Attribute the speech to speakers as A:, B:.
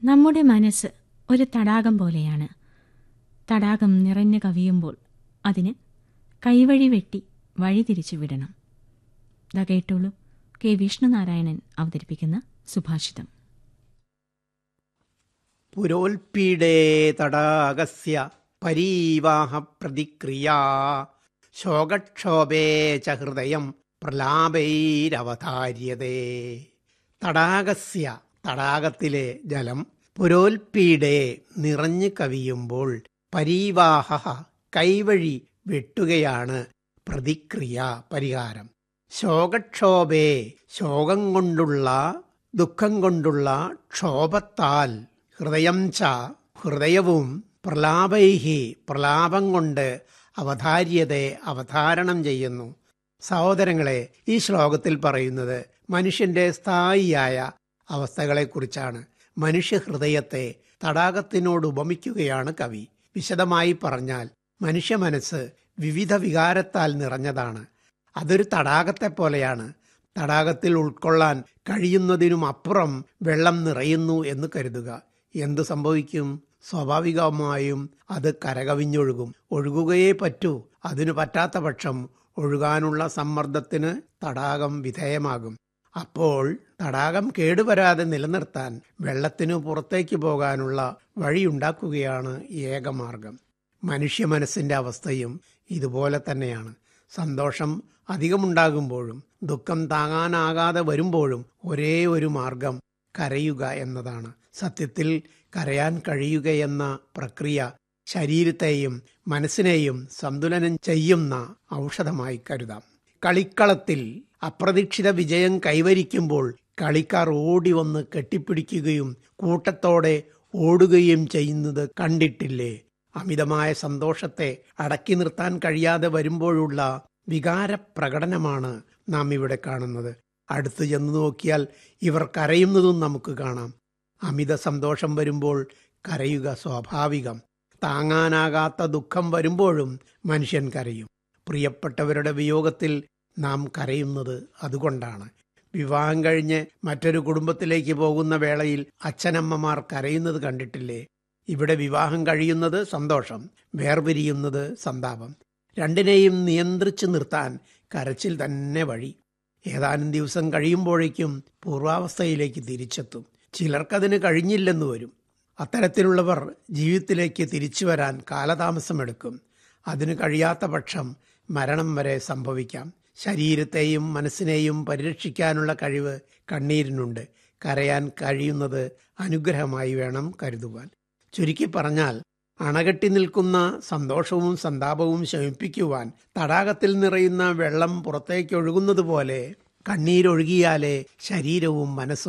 A: നമ്മുടെ മനസ്സ് ഒരു തടാകം പോലെയാണ് തടാകം നിറഞ്ഞു കവിയുമ്പോൾ അതിന് കൈവഴി വെട്ടി വഴിതിരിച്ചു വിടണം ദാ കേട്ടോളൂ കെ വിഷ്ണുനാരായണൻ അവതരിപ്പിക്കുന്ന സുഭാഷിതം
B: പുരോൽപീഡേ തടാകസ്യ പരീവാഹ പ്രതിക്രിയാ ശോകക്ഷോഭേ ച ഹൃദയം പ്രലാപൈരവതാര്യതേ തടാകസ്യ തടാകത്തിലെ ജലം പുരോൽപീഡേ നിറഞ്ഞു കവിയുമ്പോൾ പരീവാഹ കൈവഴി വെട്ടുകയാണ് പ്രതിക്രിയ പരിഹാരം ശോകക്ഷോഭേ ശോകം കൊണ്ടുള്ള ദുഃഖം കൊണ്ടുള്ള ക്ഷോഭത്താൽ ഹൃദയം ച ഹൃദയവും പ്രലാപൈഹി പ്രലാപം കൊണ്ട് അവതാര്യതെ അവതാരണം ചെയ്യുന്നു സഹോദരങ്ങളെ ഈ ശ്ലോകത്തിൽ പറയുന്നത് മനുഷ്യന്റെ സ്ഥായിയായ അവസ്ഥകളെക്കുറിച്ചാണ് മനുഷ്യഹൃദയത്തെ തടാകത്തിനോട് ഉപമിക്കുകയാണ് കവി വിശദമായി പറഞ്ഞാൽ മനുഷ്യ മനസ്സ് വിവിധ വികാരത്താൽ നിറഞ്ഞതാണ് അതൊരു തടാകത്തെ പോലെയാണ് തടാകത്തിൽ ഉൾക്കൊള്ളാൻ കഴിയുന്നതിനും അപ്പുറം വെള്ളം നിറയുന്നു എന്ന് കരുതുക എന്തു സംഭവിക്കും സ്വാഭാവികമായും അത് കരകവിഞ്ഞൊഴുകും ഒഴുകുകയേ പറ്റൂ അതിനു പറ്റാത്ത പക്ഷം ഒഴുകാനുള്ള സമ്മർദ്ദത്തിന് തടാകം വിധേയമാകും അപ്പോൾ തടാകം കേടുവരാതെ നിലനിർത്താൻ വെള്ളത്തിനു പുറത്തേക്ക് പോകാനുള്ള വഴിയുണ്ടാക്കുകയാണ് ഏകമാർഗം മനുഷ്യ മനസ്സിന്റെ അവസ്ഥയും ഇതുപോലെ തന്നെയാണ് സന്തോഷം അധികമുണ്ടാകുമ്പോഴും ദുഃഖം താങ്ങാനാകാതെ വരുമ്പോഴും ഒരേ ഒരു മാർഗം കരയുക എന്നതാണ് സത്യത്തിൽ കരയാൻ കഴിയുകയെന്ന പ്രക്രിയ ശരീരത്തെയും മനസ്സിനെയും സന്തുലനം ചെയ്യുന്ന ഔഷധമായി കരുതാം കളിക്കളത്തിൽ അപ്രതീക്ഷിത വിജയം കൈവരിക്കുമ്പോൾ കളിക്കാർ ഓടി വന്ന് കെട്ടിപ്പിടിക്കുകയും കൂട്ടത്തോടെ ഓടുകയും ചെയ്യുന്നത് കണ്ടിട്ടില്ലേ അമിതമായ സന്തോഷത്തെ അടക്കി നിർത്താൻ കഴിയാതെ വരുമ്പോഴുള്ള വികാര പ്രകടനമാണ് നാം ഇവിടെ കാണുന്നത് അടുത്തു ചെന്ന് നോക്കിയാൽ ഇവർ കരയുന്നതും നമുക്ക് കാണാം അമിത സന്തോഷം വരുമ്പോൾ കരയുക സ്വാഭാവികം താങ്ങാനാകാത്ത ദുഃഖം വരുമ്പോഴും മനുഷ്യൻ കരയും പ്രിയപ്പെട്ടവരുടെ വിയോഗത്തിൽ നാം കരയുന്നത് അതുകൊണ്ടാണ് വിവാഹം കഴിഞ്ഞ് മറ്റൊരു കുടുംബത്തിലേക്ക് പോകുന്ന വേളയിൽ അച്ഛനമ്മമാർ കരയുന്നത് കണ്ടിട്ടില്ലേ ഇവിടെ വിവാഹം കഴിയുന്നത് സന്തോഷം വേർപിരിയുന്നത് സന്താപം രണ്ടിനെയും നിയന്ത്രിച്ചു നിർത്താൻ കരച്ചിൽ തന്നെ വഴി ഏതാനും ദിവസം കഴിയുമ്പോഴേക്കും പൂർവാവസ്ഥയിലേക്ക് തിരിച്ചെത്തും ചിലർക്കതിന് കഴിഞ്ഞില്ലെന്ന് വരും അത്തരത്തിലുള്ളവർ ജീവിതത്തിലേക്ക് തിരിച്ചു വരാൻ കാലതാമസമെടുക്കും അതിന് കഴിയാത്ത പക്ഷം മരണം വരെ സംഭവിക്കാം ശരീരത്തെയും മനസ്സിനെയും പരിരക്ഷിക്കാനുള്ള കഴിവ് കണ്ണീരിനുണ്ട് കരയാൻ കഴിയുന്നത് അനുഗ്രഹമായി വേണം കരുതുവാൻ ചുരുക്കി പറഞ്ഞാൽ അണകെട്ടി നിൽക്കുന്ന സന്തോഷവും സന്താപവും ശമിപ്പിക്കുവാൻ തടാകത്തിൽ നിറയുന്ന വെള്ളം പുറത്തേക്ക് ഒഴുകുന്നത് പോലെ കണ്ണീരൊഴുകിയാലേ ശരീരവും മനസ്സും